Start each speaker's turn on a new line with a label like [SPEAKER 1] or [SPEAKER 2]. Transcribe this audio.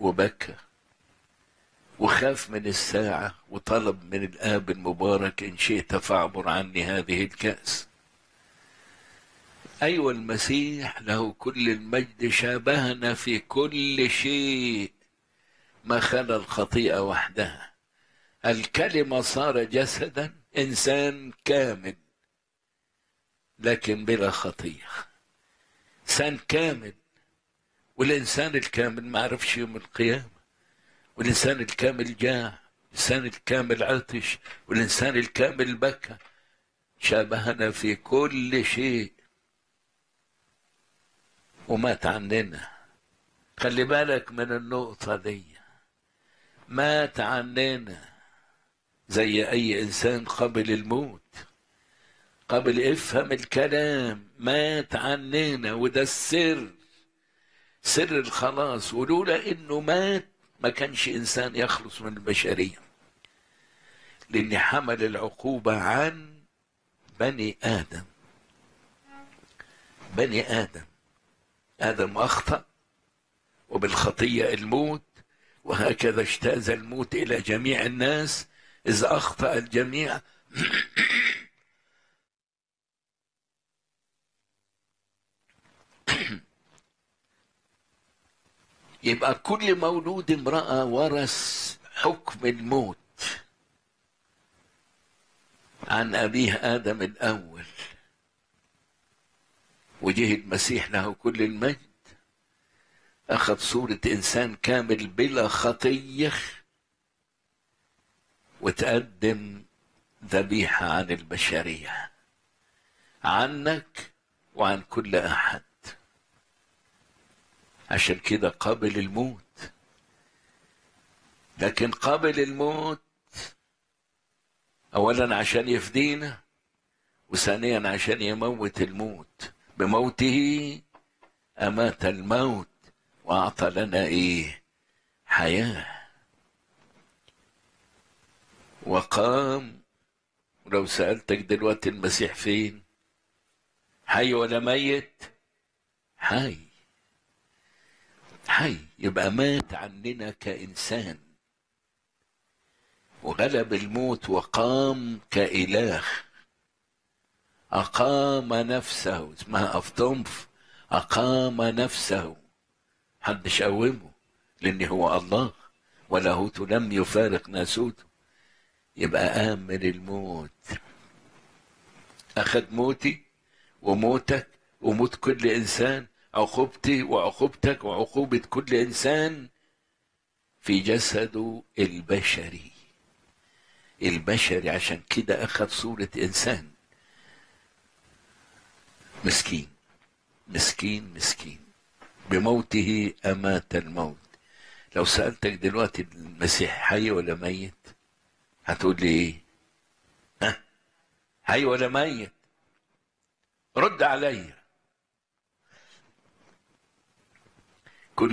[SPEAKER 1] وبكى وخاف من الساعة وطلب من الآب المبارك إن شئت فاعبر عني هذه الكأس أيوة المسيح له كل المجد شابهنا في كل شيء ما خلا الخطيئة وحدها الكلمة صار جسدا إنسان كامل لكن بلا خطية إنسان كامل والإنسان الكامل ما عرفش يوم القيامة والإنسان الكامل جاع الإنسان الكامل عطش والإنسان الكامل بكى شابهنا في كل شيء ومات عننا خلي بالك من النقطة دي مات عننا زي أي إنسان قبل الموت قبل افهم الكلام مات عننا وده السر سر الخلاص ولولا انه مات ما كانش انسان يخلص من البشريه لان حمل العقوبه عن بني ادم بني ادم ادم اخطا وبالخطيه الموت وهكذا اجتاز الموت الى جميع الناس اذ اخطا الجميع يبقى كل مولود امرأة ورث حكم الموت عن أبيه آدم الأول وجه المسيح له كل المجد أخذ صورة إنسان كامل بلا خطية وتقدم ذبيحة عن البشرية عنك وعن كل أحد عشان كده قابل الموت لكن قابل الموت اولا عشان يفدينا وثانيا عشان يموت الموت بموته امات الموت واعطى لنا ايه حياه وقام ولو سالتك دلوقتي المسيح فين حي ولا ميت حي حي يبقى مات عننا كإنسان وغلب الموت وقام كإله أقام نفسه اسمها أفطنف أقام نفسه محدش قومه لأن هو الله ولاهوت لم يفارق ناسوته يبقى قام من الموت أخذ موتي وموتك وموت كل إنسان عقوبتي وعقوبتك وعقوبة كل إنسان في جسده البشري البشري عشان كده أخذ صورة إنسان مسكين مسكين مسكين بموته أمات الموت لو سألتك دلوقتي المسيح حي ولا ميت هتقول لي إيه ها حي ولا ميت رد عليا